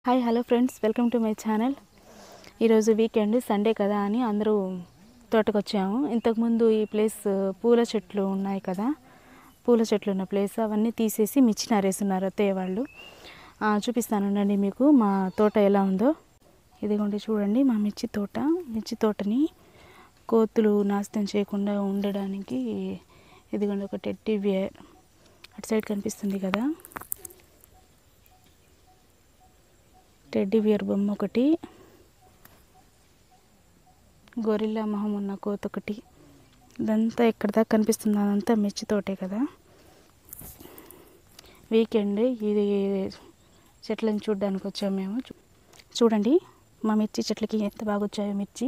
hi hello friends welcome to my channel ఈరోజు weekend Sunday కదా అని అందరూ తోటకు వచ్చాము ఇంతకుముందు ఈ ప్లేస్ పూల చెట్లు ఉన్నాయి కదా పూల చెట్లు ఉన్న ప్లేస్ అవన్నీ తీసేసి మిర్చి నారేస్తున్నారు అత్తయ్య వాళ్ళు ఆ, చూపిస్తాను ఉండండి మీకు మా తోట ఎలా ఉందో ఇదిగోండి చూడండి మా మిర్చి తోట మిర్చి తోటని కోతులు నాశనం చేయకుండా ఉండడానికి ఇదిగోండి ఒక టెడ్డీ బియర్ అటు సైడ్ కనిపిస్తుంది కదా టెడ్డీ బియర్ బొమ్మ ఒకటి గొరిల్లా మొహం ఉన్న కోత ఒకటి ఇదంతా ఎక్కడ దాకా కనిపిస్తుంది అదంతా మిర్చి తోటే కదా వీకెండ్ ఇది చెట్లను చూడడానికి వచ్చాము మేము చూ- చూడండి మా మిర్చి చెట్లకి ఎంత బాగా వచ్చాయో మిర్చి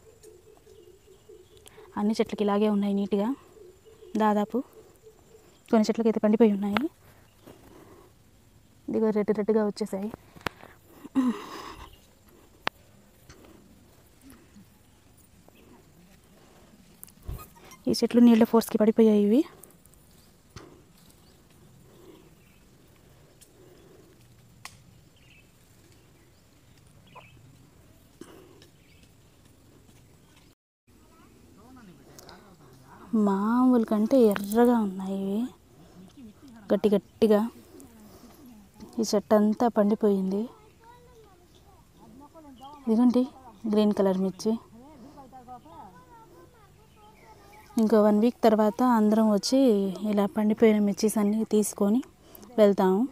అన్ని చెట్లకి ఇలాగే ఉన్నాయి నీట్గా దాదాపు కొన్ని చెట్లకి అయితే పండిపోయి ఉన్నాయి ఇదిగో రెడ్ రెడ్గా వచ్చేసాయి ఈ చెట్లు నీళ్ళ ఫోర్స్కి పడిపోయాయి ఇవి మామూలు కంటే ఎర్రగా ఉన్నాయి ఇవి గట్టి గట్టిగా ఈ చెట్టు అంతా పండిపోయింది ఇదిగోండి గ్రీన్ కలర్ మిర్చి ఇంకో వన్ వీక్ తర్వాత అందరం వచ్చి ఇలా పండిపోయిన మిర్చీస్ అన్నీ తీసుకొని వెళ్తాము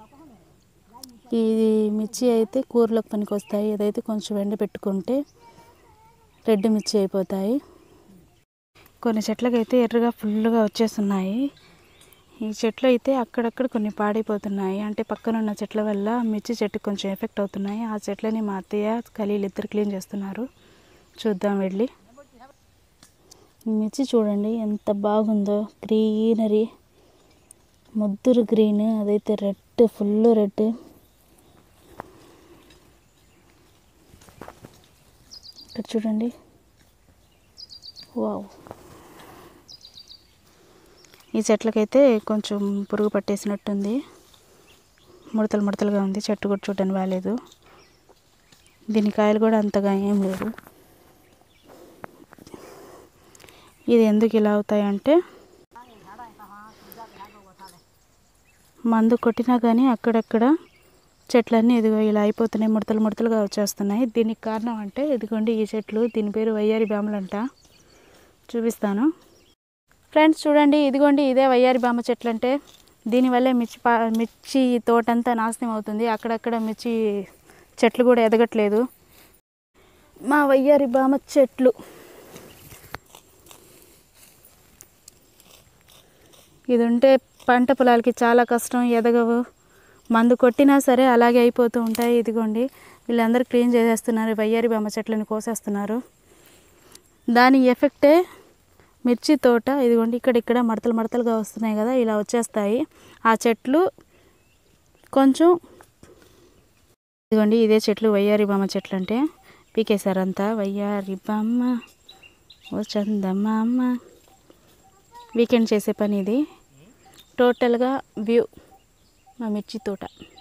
ఇది మిర్చి అయితే కూరలోకి పనికి వస్తాయి ఇదైతే కొంచెం ఎండ పెట్టుకుంటే రెడ్ మిర్చి అయిపోతాయి కొన్ని చెట్లకైతే ఎర్రగా ఫుల్గా వచ్చేస్తున్నాయి ఈ చెట్లు అయితే అక్కడక్కడ కొన్ని పాడైపోతున్నాయి అంటే పక్కన ఉన్న చెట్ల వల్ల మిర్చి చెట్టు కొంచెం ఎఫెక్ట్ అవుతున్నాయి ఆ చెట్లని మా అత్తయ్య ఖలీలు ఇద్దరు క్లీన్ చేస్తున్నారు చూద్దాం వెళ్ళి ఈ మిర్చి చూడండి ఎంత బాగుందో గ్రీనరీ ముద్దురు గ్రీన్ అదైతే రెడ్ ఫుల్ రెడ్ ఇక్కడ చూడండి వావ్ ఈ చెట్లకైతే కొంచెం పురుగు పట్టేసినట్టుంది ముడతలు ముడతలుగా ఉంది చెట్టు కూడా చూడడానికి బాగాలేదు దీని కాయలు కూడా అంతగా ఏం లేదు ఇది ఎందుకు ఇలా అవుతాయంటే మందు కొట్టినా కానీ అక్కడక్కడ చెట్లన్నీ ఇదిగో ఇలా అయిపోతున్నాయి ముడతలు ముడతలుగా వచ్చేస్తున్నాయి దీనికి కారణం అంటే ఇదిగోండి ఈ చెట్లు దీని పేరు వయ్యారి బాములంట చూపిస్తాను ఫ్రెండ్స్ చూడండి ఇదిగోండి ఇదే వయ్యారి బామ చెట్లు అంటే దీనివల్లే మిర్చి పా మిర్చి తోటంతా నాశనం అవుతుంది అక్కడక్కడ మిర్చి చెట్లు కూడా ఎదగట్లేదు మా వయ్యారి బామ చెట్లు ఇది ఉంటే పంట పొలాలకి చాలా కష్టం ఎదగవు మందు కొట్టినా సరే అలాగే అయిపోతూ ఉంటాయి ఇదిగోండి వీళ్ళందరూ క్లీన్ చేసేస్తున్నారు వయ్యారి బామ చెట్లను కోసేస్తున్నారు దాని ఎఫెక్టే మిర్చి తోట ఇదిగోండి ఇక్కడ ఇక్కడ మడతలు మడతలుగా వస్తున్నాయి కదా ఇలా వచ్చేస్తాయి ఆ చెట్లు కొంచెం ఇదిగోండి ఇదే చెట్లు వయ్యారి బామ్మ చెట్లు అంటే పీకేశారంతా వయ్యారి బామ్మ ఓ చందమామ వీకెండ్ చేసే పని ఇది టోటల్గా వ్యూ మా మిర్చి తోట